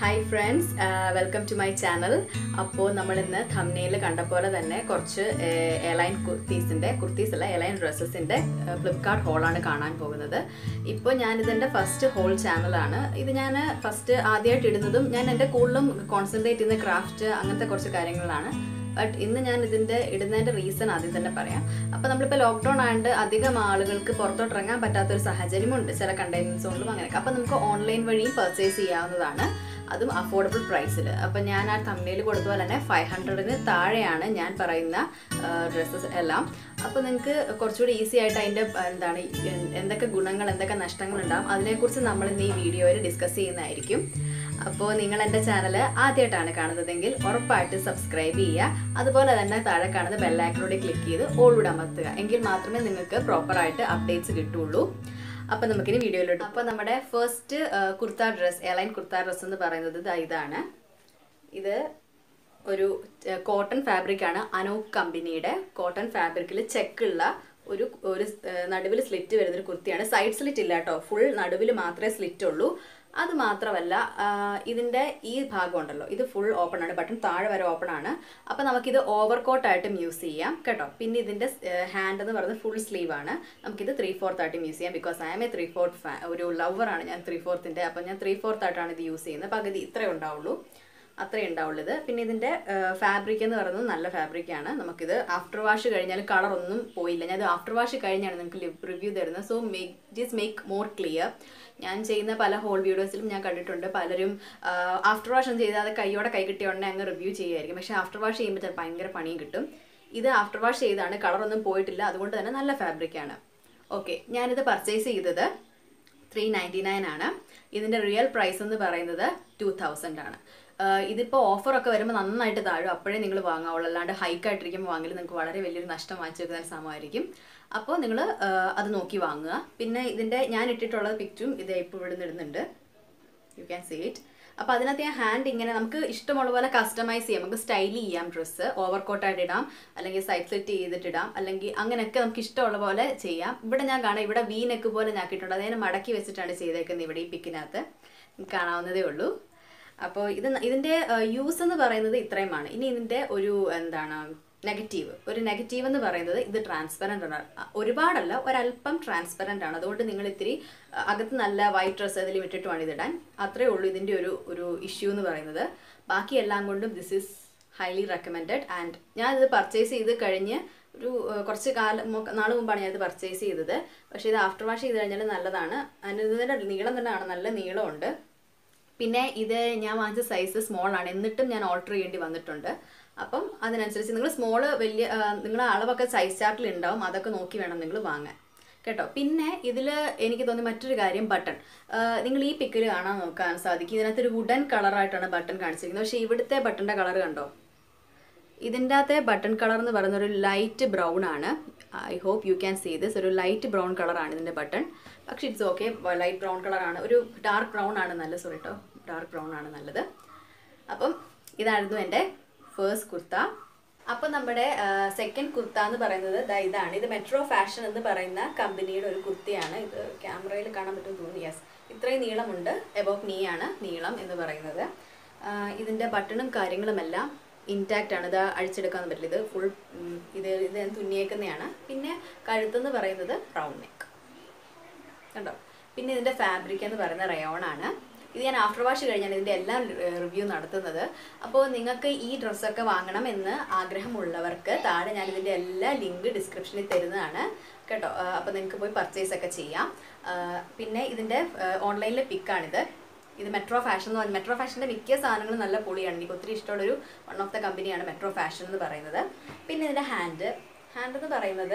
hi friends welcome to my channel അപ്പോൾ നമ്മൾ ഇന്ന് thumnail കണ്ട പോലെ തന്നെ കുറച്ച് എലൈൻ കുർത്തീസിൻ്റെ കുർത്തീസ് അല്ല എലൈൻ ഡ്രസ്സസിൻ്റെ ഫ്ലിപ്കാർട്ട് ഹോളാണ് കാണാൻ പോകുന്നത് ഇപ്പോൾ ഞാനിതെൻ്റെ ഫസ്റ്റ് ഹോൾ ചാനലാണ് ഇത് ഞാൻ ഫസ്റ്റ് ആദ്യമായിട്ട് ഇടുന്നതും ഞാൻ എൻ്റെ കൂടുതലും കോൺസെൻട്രേറ്റ് ചെയ്യുന്ന ക്രാഫ്റ്റ് അങ്ങനത്തെ കുറച്ച് കാര്യങ്ങളാണ് ബട്ട് ഇന്ന് ഞാൻ ഇതിൻ്റെ ഇടുന്നതിൻ്റെ റീസൺ ആദ്യം തന്നെ പറയാം അപ്പോൾ നമ്മളിപ്പോൾ ലോക്ക്ഡൗൺ ആയതുകൊണ്ട് അധികം ആളുകൾക്ക് പുറത്തോട്ട് ഇറങ്ങാൻ പറ്റാത്തൊരു സാഹചര്യമുണ്ട് ചില കണ്ടെയ്ൻമെൻറ്റ്സ് കൊണ്ടും അങ്ങനെയൊക്കെ അപ്പോൾ നമുക്ക് ഓൺലൈൻ വഴിയും പർച്ചേസ് ചെയ്യാവുന്നതാണ് അതും അഫോർഡബിൾ പ്രൈസിൽ അപ്പം ഞാൻ ആ തമ്മിൽ കൊടുത്ത പോലെ തന്നെ ഫൈവ് ഹൺഡ്രഡിന് താഴെയാണ് ഞാൻ പറയുന്ന ഡ്രസ്സസ് എല്ലാം അപ്പോൾ നിങ്ങൾക്ക് കുറച്ചുകൂടി ഈസി ആയിട്ട് അതിൻ്റെ എന്താണ് എന്തൊക്കെ ഗുണങ്ങൾ എന്തൊക്കെ നഷ്ടങ്ങൾ ഉണ്ടാകും അതിനെക്കുറിച്ച് നമ്മൾ ഇന്ന് ഈ വീഡിയോയിൽ ഡിസ്കസ് ചെയ്യുന്നതായിരിക്കും അപ്പോൾ നിങ്ങൾ എൻ്റെ ചാനൽ ആദ്യമായിട്ടാണ് കാണുന്നതെങ്കിൽ ഉറപ്പായിട്ട് സബ്സ്ക്രൈബ് ചെയ്യുക അതുപോലെ തന്നെ താഴെ കാണുന്ന ബെല്ലൈക്കനോടെ ക്ലിക്ക് ചെയ്ത് ഓൾഡ് അമർത്തുക എങ്കിൽ മാത്രമേ നിങ്ങൾക്ക് പ്രോപ്പറായിട്ട് അപ്ഡേറ്റ്സ് കിട്ടുള്ളൂ അപ്പം നമുക്കിനി വീഡിയോയിലോട്ട് അപ്പോൾ നമ്മുടെ first kurta dress airline kurta dress എന്ന് പറയുന്നത് ദാ ഇതാണ് ഇത് ഒരു കോട്ടൺ ഫാബ്രിക് ആണ് അനൂപ് കമ്പനിയുടെ കോട്ടൺ ഫാബ്രിക്കിൽ ചെക്കുള്ള ഒരു ഒരു നടുവിൽ സ്ലിറ്റ് വരുന്നൊരു കുർത്തിയാണ് സൈഡ് സ്ലിറ്റ് ഇല്ല കേട്ടോ ഫുൾ നടുവിൽ മാത്രമേ സ്ലിറ്റ് ഉള്ളൂ അത് മാത്രമല്ല ഇതിൻ്റെ ഈ ഭാഗം ഉണ്ടല്ലോ ഇത് ഫുൾ ഓപ്പൺ ആണ് ബട്ടൺ താഴെ വരെ ഓപ്പൺ ആണ് അപ്പോൾ നമുക്കിത് ഓവർ കോട്ടായിട്ടും യൂസ് ചെയ്യാം കേട്ടോ പിന്നെ ഇതിൻ്റെ ഹാൻഡ് എന്ന് പറയുന്നത് ഫുൾ സ്ലീവ് ആണ് നമുക്കിത് ത്രീ ഫോർത്ത് ആയിട്ടും യൂസ് ചെയ്യാം because I am a three fourth ഒരു ലവറാണ് ഞാൻ ത്രീ ഫോർത്തിൻ്റെ അപ്പോൾ ഞാൻ ത്രീ ഫോർത്ത് ആയിട്ടാണ് ഇത് യൂസ് ചെയ്യുന്നത് പകുതി ഇത്രേ ഉണ്ടാവുള്ളൂ അത്രേ ഉണ്ടാവുള്ളൂ ഇത് പിന്നെ ഇതിൻ്റെ ഫാബ്രിക് എന്ന് പറയുന്നത് നല്ല ഫാബ്രിക്കാണ് നമുക്കിത് ആഫ്റ്റർ വാഷ് കഴിഞ്ഞാൽ കളർ ഒന്നും പോയില്ല ഞാൻ ഇത് ആഫ്റ്റർ വാഷ് കഴിഞ്ഞാണ് നിങ്ങൾക്ക് റിവ്യൂ തരുന്നത് so make this make more clear ഞാൻ ചെയ്യുന്ന പല ഹോൾ വീഡിയോസിലും ഞാൻ കണ്ടിട്ടുണ്ട് പലരും ആഫ്റ്റർ വാഷ് ഒന്നും ചെയ്താൽ കൈയോടെ കൈ കിട്ടിയ ഉടനെ അങ്ങ് റിവ്യൂ ചെയ്യുമായിരിക്കും പക്ഷേ ആഫ്റ്റർ വാഷ് ചെയ്യുമ്പോൾ ചിലപ്പോൾ ഭയങ്കര പണിയും കിട്ടും ഇത് ആഫ്റ്റർ വാഷ് ചെയ്താണ് കളറൊന്നും പോയിട്ടില്ല അതുകൊണ്ട് തന്നെ നല്ല ഫാബ്രിക്കാണ് ഓക്കെ ഞാനിത് പർച്ചേസ് ചെയ്തത് ത്രീ നയൻറ്റി നയൻ ആണ് ഇതിൻ്റെ റിയൽ പ്രൈസ് എന്ന് പറയുന്നത് ടു തൗസൻഡ് ആണ് ഇതിപ്പോൾ ഓഫറൊക്കെ വരുമ്പോൾ നന്നായിട്ട് താഴും അപ്പോഴേ നിങ്ങൾ വാങ്ങാവുള്ളൂ അല്ലാണ്ട് ഹൈക്കായിട്ടിരിക്കുമ്പോൾ വാങ്ങിയാൽ നിങ്ങൾക്ക് വളരെ വലിയൊരു നഷ്ടം വാങ്ങിച്ചു വെക്കുന്ന സമയമായിരിക്കും അപ്പോൾ നിങ്ങൾ അത് നോക്കി വാങ്ങുക പിന്നെ ഇതിൻ്റെ ഞാൻ ഇട്ടിട്ടുള്ള പിക്ചറും ഇത് ഇപ്പോൾ ഇവിടെ നിന്ന് ഇടുന്നുണ്ട് യു ക്യാൻ സീ ഇറ്റ് അപ്പോൾ അതിനകത്ത് ഞാൻ ഹാൻഡ് ഇങ്ങനെ നമുക്ക് ഇഷ്ടമുള്ള പോലെ കസ്റ്റമൈസ് ചെയ്യാം നമുക്ക് സ്റ്റൈൽ ചെയ്യാം ഡ്രസ്സ് ഓവർ കോട്ടായിട്ട് ഇടാം അല്ലെങ്കിൽ സൈഡ് സെറ്റ് ചെയ്തിട്ടിടാം അല്ലെങ്കിൽ അങ്ങനെയൊക്കെ നമുക്ക് ഇഷ്ടമുള്ള പോലെ ചെയ്യാം ഇവിടെ ഞാൻ കാണാം ഇവിടെ വി നെക്ക് പോലെ ഞാക്കിയിട്ടുണ്ട് അതിനെ മടക്കി വെച്ചിട്ടാണ് ചെയ്തേക്കുന്നത് ഇവിടെ ഈ പിക്കിനകത്ത് കാണാവുന്നതേ ഉള്ളൂ അപ്പോൾ ഇത് ഇതിൻ്റെ യൂസ് എന്ന് പറയുന്നത് ഇത്രയുമാണ് ഇനി ഇതിൻ്റെ ഒരു എന്താണ് നെഗറ്റീവ് ഒരു നെഗറ്റീവ് എന്ന് പറയുന്നത് ഇത് ട്രാൻസ്പെറൻ്റ് ആണ് ഒരുപാടല്ല ഒരല്പം ട്രാൻസ്പെറൻ്റ് ആണ് അതുകൊണ്ട് നിങ്ങൾ ഇത്തിരി അകത്ത് നല്ല വൈറ്റ് ഡ്രസ്സ് അതിൽ വിട്ടിട്ട് വേണം ഇതിടാൻ അത്രേ ഉള്ളൂ ഇതിൻ്റെ ഒരു ഒരു ഇഷ്യൂ എന്ന് പറയുന്നത് ബാക്കി എല്ലാം കൊണ്ടും this is highly recommended and ഞാനിത് പർച്ചേസ് ചെയ്ത് കഴിഞ്ഞ് ഒരു കുറച്ച് കാലം നാൾ മുമ്പാണ് ഞാനിത് പർച്ചേസ് ചെയ്തത് പക്ഷേ ഇത് ആഫ്റ്റർ വാഷ് ചെയ്ത് കഴിഞ്ഞാൽ നല്ലതാണ് അതിന് ഇതിൻ്റെ നീളം തന്നെ ആണ് നല്ല നീളമുണ്ട് പിന്നെ ഇത് ഞാൻ വാങ്ങിച്ച സൈസ് സ്മോൾ ആണ് എന്നിട്ടും ഞാൻ ഓൾട്ടർ ചെയ്യേണ്ടി വന്നിട്ടുണ്ട് അപ്പം അതിനനുസരിച്ച് നിങ്ങൾ സ്മോൾ വലിയ നിങ്ങളുടെ അളവൊക്കെ സൈസ് ചാർട്ടിൽ ഉണ്ടാവും അതൊക്കെ നോക്കി വേണം നിങ്ങൾ വാങ്ങാൻ കേട്ടോ പിന്നെ ഇതിൽ എനിക്ക് തോന്നി മറ്റൊരു കാര്യം ബട്ടൺ നിങ്ങൾ ഈ പിക്കിൽ കാണാൻ നോക്കാൻ സാധിക്കും ഇതിനകത്ത് ഒരു വുഡൻ കളറായിട്ടാണ് ബട്ടൺ കാണിച്ചിരിക്കുന്നത് പക്ഷേ ഇവിടുത്തെ ബട്ടൻ്റെ കളർ കണ്ടോ ഇതിൻ്റെ അകത്തെ ബട്ടൺ കളർ എന്ന് പറയുന്ന ഒരു ലൈറ്റ് ബ്രൗൺ ആണ് I hope you can see this ഒരു ലൈറ്റ് ബ്രൗൺ കളറാണ് ഇതിൻ്റെ ബട്ടൺ പക്ഷേ ഇറ്റ്സ് ഓക്കെ ലൈറ്റ് ബ്രൗൺ കളറാണ് ഒരു ഡാർക്ക് ബ്രൗൺ ആണ് നല്ലത് സോറി കേട്ടോ ഡാർക്ക് ബ്രൗൺ ആണ് നല്ലത് അപ്പം ഇതായിരുന്നു എൻ്റെ ഫേസ്റ്റ് കുർത്ത അപ്പം നമ്മുടെ സെക്കൻഡ് കുർത്ത എന്ന് പറയുന്നത് ഇതാണ് ഇത് മെട്രോ ഫാഷൻ എന്ന് പറയുന്ന കമ്പനിയുടെ ഒരു കുർത്തിയാണ് ഇത് ക്യാമറയിൽ കാണാൻ പറ്റും തോന്നുന്നു യെസ് ഇത്രയും നീളമുണ്ട് എബോവ് നീ ആണ് നീളം എന്ന് പറയുന്നത് ഇതിൻ്റെ ബട്ടണും കാര്യങ്ങളുമെല്ലാം ഇൻടാക്റ്റ് ആണ് ഇത് അഴിച്ചെടുക്കാൻ പറ്റില്ല ഇത് ഫുൾ ഇത് ഇത് തുന്നിയേക്കുന്നതാണ് പിന്നെ കഴുത്തെന്ന് പറയുന്നത് റൗണ്ട് നെക്ക് കണ്ടോ പിന്നെ ഇതിൻ്റെ ഫാബ്രിക് എന്ന് പറയുന്ന റയോൺ ആണ് ഇത് ഞാൻ ആഫ്റ്റർ വാഷ് കഴിഞ്ഞാണ് ഇതിൻ്റെ എല്ലാം റിവ്യൂ നടത്തുന്നത് അപ്പോൾ നിങ്ങൾക്ക് ഈ ഡ്രസ്സൊക്കെ വാങ്ങണം എന്ന് ആഗ്രഹമുള്ളവർക്ക് താഴെ ഞാൻ ഇതിൻ്റെ എല്ലാ ലിങ്ക് ഡിസ്ക്രിപ്ഷനിൽ തരുന്നതാണ് കേട്ടോ അപ്പോൾ നിങ്ങൾക്ക് പോയി പർച്ചേസ് ഒക്കെ ചെയ്യാം പിന്നെ ഇതിൻ്റെ ഓൺലൈനിലെ പിക്കാണിത് ഇത് മെട്രോ ഫാഷൻ എന്ന് പറഞ്ഞാൽ മെട്രോ ഫാഷൻ്റെ മിക്ക സാധനങ്ങളും നല്ല പൊളിയാണ് എനിക്ക് ഒത്തിരി ഇഷ്ടമുള്ളൊരു വൺ ഓഫ് ദ കമ്പനിയാണ് മെട്രോ ഫാഷൻ എന്ന് പറയുന്നത് പിന്നെ ഇതിൻ്റെ ഹാൻഡ് ഹാൻഡ് എന്ന് പറയുന്നത്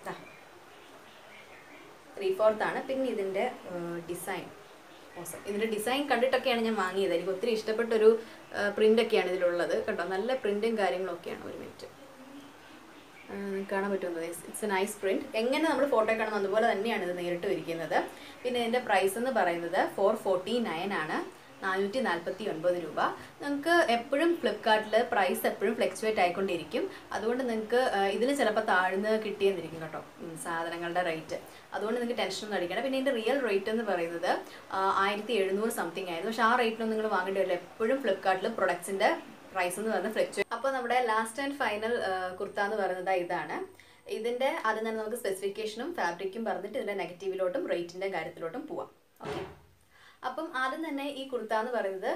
ത്രീ ഫോർത്ത് ആണ് പിന്നെ ഇതിൻ്റെ ഡിസൈൻ ഓസം ഇതിൻ്റെ ഡിസൈൻ കണ്ടിട്ടൊക്കെയാണ് ഞാൻ വാങ്ങിയത് എനിക്ക് ഒത്തിരി ഇഷ്ടപ്പെട്ടൊരു പ്രിൻ്റൊക്കെയാണ് ഇതിലുള്ളത് കേട്ടോ നല്ല പ്രിൻറ്റും കാര്യങ്ങളൊക്കെയാണ് ഒരു മിനിറ്റ് കാണാൻ പറ്റുമെന്ന് ഇറ്റ്സ് എ നൈസ് പ്രിൻറ്റ് എങ്ങനെ നമ്മൾ ഫോട്ടോ കാണുന്നു അതുപോലെ തന്നെയാണ് ഇത് നേരിട്ട് ഇരിക്കുന്നത് പിന്നെ ഇതിൻ്റെ പ്രൈസ് എന്ന് പറയുന്നത് ഫോർ ഫോർട്ടി നയൻ ആണ് നാനൂറ്റി നാൽപ്പത്തി ഒൻപത് രൂപ നിങ്ങൾക്ക് എപ്പോഴും ഫ്ലിപ്കാർട്ടിൽ പ്രൈസ് എപ്പോഴും ഫ്ലക്ച്വേറ്റ് ആയിക്കൊണ്ടിരിക്കും അതുകൊണ്ട് നിങ്ങൾക്ക് ഇതിൽ ചിലപ്പോൾ താഴ്ന്ന് കിട്ടിയെന്നിരിക്കും കേട്ടോ ഉം, സാധനങ്ങളുടെ റേറ്റ് അതുകൊണ്ട് നിങ്ങൾക്ക് ടെൻഷനൊന്നും അടിക്കണം പിന്നെ ഇതിൻ്റെ റിയൽ റേറ്റ് എന്ന് പറയുന്നത് ആയിരത്തി എഴുന്നൂറ് സംതിങ് ആയിരുന്നു പക്ഷേ ആ റേറ്റിനൊന്നും നിങ്ങൾ വാങ്ങേണ്ടി വരില്ല എപ്പോഴും ഫ്ലിപ്കാർട്ടിൽ പ്രൊഡക്ട്സിൻ്റെ പ്രൈസ് എന്ന് പറയുന്നത് ഫ്ലക്ച്വേറ്റ് അപ്പോൾ നമ്മുടെ ലാസ്റ്റ് ആൻഡ് ഫൈനൽ കുർത്ത എന്ന് പറയുന്നത് ഇതാണ് ഇതിൻ്റെ ആദ്യം തന്നെ നമുക്ക് സ്പെസിഫിക്കേഷനും ഫാബ്രിക്കും പറഞ്ഞിട്ട് ഇതിൻ്റെ നെഗറ്റീവിലോട്ടും റേറ്റിൻ്റെ കാര്യത്തിലോട്ടും പോവാം ഓക്കെ അപ്പം ആദ്യം തന്നെ ഈ കുർത്ത എന്ന് പറയുന്നത്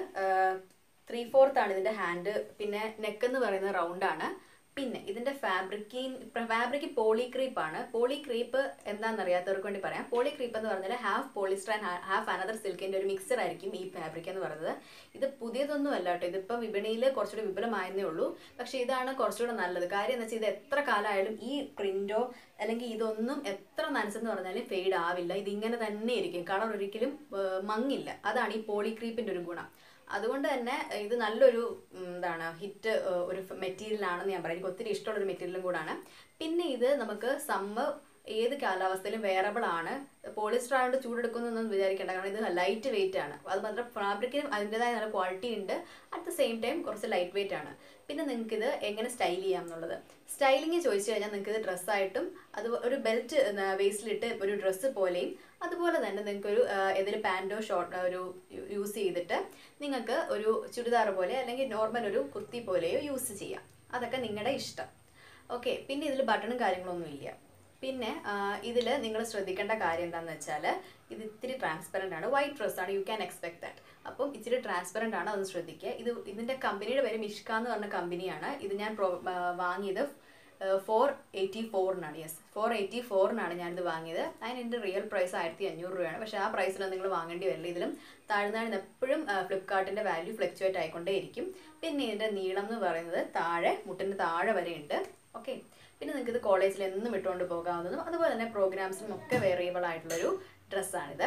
ത്രീ ഫോർത്ത് ആണ് ഇതിൻ്റെ ഹാൻഡ് പിന്നെ നെക്ക് എന്ന് പറയുന്നത് റൗണ്ട് ആണ് പിന്നെ ഇതിന്റെ ഫാബ്രിക്കി ഫാബ്രിക് പോളി ക്രീപ്പ് ആണ് പോളി ക്രീപ്പ് എന്താണെന്ന് അറിയാത്തവർക്ക് വേണ്ടി പറയാം പോളി ക്രീപ്പ് എന്ന് പറഞ്ഞാൽ half polyester and half another സിൽക്കിന്റെ ഒരു മിക്സർ ആയിരിക്കും ഈ ഫാബ്രിക് എന്ന് പറയുന്നത് ഇത് പുതിയതൊന്നും അല്ല കേട്ടോ ഇതിപ്പോൾ വിപണിയിൽ കുറച്ചുകൂടി വിപുലമായതേ ഉള്ളൂ പക്ഷേ ഇതാണ് കുറച്ചുകൂടെ നല്ലത് കാര്യം എന്ന് വെച്ചാൽ ഇത് എത്ര കാലമായാലും ഈ പ്രിന്റോ അല്ലെങ്കിൽ ഇതൊന്നും എത്ര നനച്ചെന്ന് പറഞ്ഞാലും ഫെയ്ഡ് ആവില്ല ഇതിങ്ങനെ തന്നെ ഇരിക്കും കളർ ഒരിക്കലും ഏർ, മങ്ങില്ല അതാണ് ഈ പോളി ക്രീപ്പിന്റെ ഒരു ഗുണം അതുകൊണ്ട് തന്നെ ഇത് നല്ലൊരു ഉം, എന്താണ് ഹിറ്റ് ഒരു മെറ്റീരിയൽ ആണെന്ന് ഞാൻ പറയാം എനിക്ക് ഒത്തിരി ഇഷ്ടമുള്ള ഒരു മെറ്റീരിയലും കൂടാണ് പിന്നെ ഇത് നമുക്ക് സമ്മർ ഏത് കാലാവസ്ഥയിലും വേറബിൾ ആണ് പോളിസ്റ്റർ ആയതുകൊണ്ട് ചൂടെടുക്കുന്നൊന്നും വിചാരിക്കേണ്ട കാരണം ഇത് ലൈറ്റ് വെയിറ്റ് ആണ് അത് മാത്രം ഫാബ്രിക്കിനും അതിൻ്റെതായ നല്ല ക്വാളിറ്റി ഉണ്ട് അറ്റ് ദ സെയിം ടൈം കുറച്ച് ലൈറ്റ് വെയിറ്റ് ആണ് പിന്നെ നിങ്ങൾക്ക് ഇത് എങ്ങനെ സ്റ്റൈൽ ചെയ്യാം എന്നുള്ളത് സ്റ്റൈലിംഗ് ചോദിച്ചു കഴിഞ്ഞാൽ നിങ്ങൾക്ക് ഇത് ഡ്രസ്സായിട്ടും അത് ഒരു ബെൽറ്റ് വേസ്റ്റിലിട്ട് ഒരു ഡ്രസ്സ് പോലെയും അതുപോലെ തന്നെ നിങ്ങൾക്ക് ഒരു ഏതെങ്കിലും പാൻറ്റോ ഷോർട്ട് ഒരു യൂസ് ചെയ്തിട്ട് നിങ്ങൾക്ക് ഒരു ചുരിദാർ പോലെ അല്ലെങ്കിൽ നോർമൽ ഒരു കുർത്തി പോലെയോ യൂസ് ചെയ്യാം അതൊക്കെ നിങ്ങളുടെ ഇഷ്ടം ഓക്കെ പിന്നെ ഇതിൽ ബട്ടണും കാര്യങ്ങളൊന്നും ഇല്ല പിന്നെ ഇതിൽ നിങ്ങൾ ശ്രദ്ധിക്കേണ്ട കാര്യം എന്താണെന്ന് വെച്ചാൽ ഇത് ഇത്തിരി ട്രാൻസ്പെറൻ്റ് ആണ് വൈറ്റ് ഡ്രസ്സാണ് യു ക്യാൻ എക്സ്പെക്ട് ദാറ്റ് അപ്പം ഇച്ചിരി ട്രാൻസ്പെറൻ്റ് ആണ് അതൊന്ന് ശ്രദ്ധിക്കുക ഇത് ഇതിൻ്റെ കമ്പനിയുടെ പേര് മിഷ്ക എന്ന് പറഞ്ഞ കമ്പനിയാണ് ഇത് ഞാൻ പ്രോ ആ, വാങ്ങിയത് ഫോർ എയ്റ്റി ഫോറിനാണ് യെസ് ഫോർ എയ്റ്റി ഫോറിനാണ് ഞാനിത് വാങ്ങിയത് അതിന് എൻ്റെ റിയൽ പ്രൈസ് ആയിരത്തി അഞ്ഞൂറ് രൂപയാണ് പക്ഷേ ആ പ്രൈസിൽ നിങ്ങൾ വാങ്ങേണ്ടി വരില്ല ഇതിലും താഴ്ന്നാഴ്ന്ന് എപ്പോഴും ഫ്ലിപ്കാർട്ടിൻ്റെ വാല്യൂ ഫ്ലക്ച്വേറ്റ് ആയിക്കൊണ്ടേയിരിക്കും പിന്നെ ഇതിൻ്റെ നീളം എന്ന് പറയുന്നത് താഴെ മുട്ടിൻ്റെ താഴെ വരെ ഉണ്ട് ഓക്കെ പിന്നെ നിങ്ങൾക്ക് ഇത് കോളേജിൽ എന്നും ഇട്ടുകൊണ്ട് പോകാവുന്നതും അതുപോലെ തന്നെ പ്രോഗ്രാംസിനും ഒക്കെ വേറിയബിൾ ആയിട്ടുള്ളൊരു ഡ്രസ്സാണിത്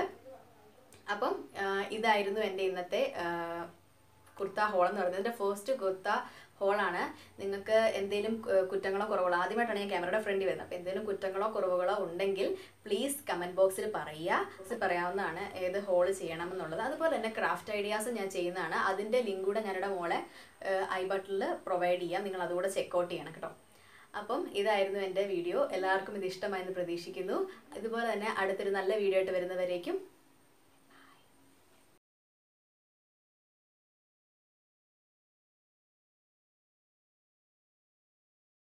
അപ്പം ആ, ഇതായിരുന്നു എൻ്റെ ഇന്നത്തെ ആ, കുർത്ത ഹോൾ എന്ന് പറയുന്നത് ഇതിൻ്റെ ഫസ്റ്റ് കുർത്ത ഹോളാണ് നിങ്ങൾക്ക് എന്തെങ്കിലും കു- കുറ്റങ്ങളോ കുറവുകളോ ആദ്യമായിട്ടാണ് ഞാൻ ക്യാമറയുടെ ഫ്രണ്ടിൽ വരുന്നത് അപ്പോൾ എന്തെങ്കിലും കുറ്റങ്ങളോ കുറവുകളോ ഉണ്ടെങ്കിൽ പ്ലീസ് കമൻറ്റ് ബോക്സിൽ പറയുക ഇത് പറയാവുന്നതാണ് ഏത് ഹോൾ ചെയ്യണം എന്നുള്ളത് അതുപോലെ തന്നെ ക്രാഫ്റ്റ് ഐഡിയാസ് ഞാൻ ചെയ്യുന്നതാണ് അതിൻ്റെ ലിങ്ക് കൂടെ ഞാനിവിടെ മോളെ ഐ ബട്ടണിൽ പ്രൊവൈഡ് ചെയ്യാം നിങ്ങൾ അതുകൂടെ ചെക്കൗട്ട് ചെയ്യണം കേട്ടോ അപ്പം ഇതായിരുന്നു എൻ്റെ വീഡിയോ എല്ലാവർക്കും ഇത് ഇഷ്ടമായെന്ന് പ്രതീക്ഷിക്കുന്നു ഇതുപോലെ തന്നെ അടുത്തൊരു നല്ല വീഡിയോ ആയിട്ട് വരുന്നവരേക്കും